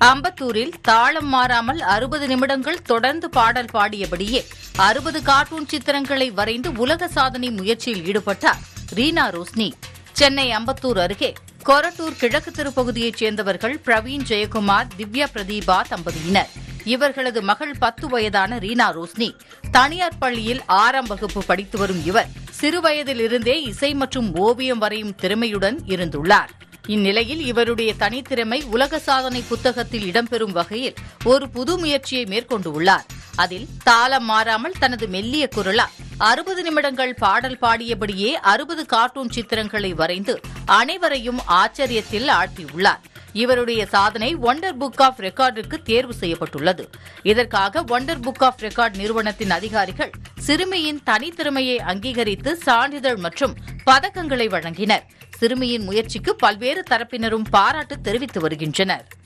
அம்பத்தூரில் தாளம் மாறாமல் அறுபது நிமிடங்கள் தொடர்ந்து பாடல் பாடியபடியே அறுபது கார்ட்டூன் சித்திரங்களை வரைந்து உலக சாதனை முயற்சியில் ஈடுபட்டார் ரீனா ரோஸ்னி சென்னை அம்பத்தூர் அருகே கொரட்டூர் கிழக்கு தெருப்பகுதியைச் சேர்ந்தவர்கள் பிரவீன் ஜெயக்குமார் திவ்யா பிரதீபா தம்பதியினர் இவர்களது மகள் பத்து வயதான ரீனா ரோஸ்னி தனியார் பள்ளியில் ஆறாம் வகுப்பு படித்து வரும் இவர் சிறுவயதிலிருந்தே இசை மற்றும் ஓவியம் வரையும் திறமையுடன் இருந்துள்ளார் இந்நிலையில் இவருடைய தனித்திறமை உலக சாதனை புத்தகத்தில் இடம்பெறும் வகையில் ஒரு புது முயற்சியை மேற்கொண்டுள்ளார் அதில் தாளம் மாறாமல் தனது மெல்லிய குரலால் அறுபது நிமிடங்கள் பாடல் பாடியபடியே அறுபது கார்ட்டூன் சித்திரங்களை வரைந்து அனைவரையும் ஆச்சரியத்தில் ஆழ்த்தியுள்ளார் இவருடைய சாதனை ஒண்டர் புக் ஆஃப் ரெக்கார்டிற்கு தேர்வு செய்யப்பட்டுள்ளது இதற்காக ஒண்டர் புக் ஆஃப் ரெக்கார்ட் நிறுவனத்தின் அதிகாரிகள் சிறுமியின் தனித்திறமையை அங்கீகரித்து சான்றிதழ் மற்றும் பதக்கங்களை வழங்கினர் சிறுமியின் முயற்சிக்கு பல்வேறு தரப்பினரும் பாராட்டு தெரிவித்து வருகின்றனர்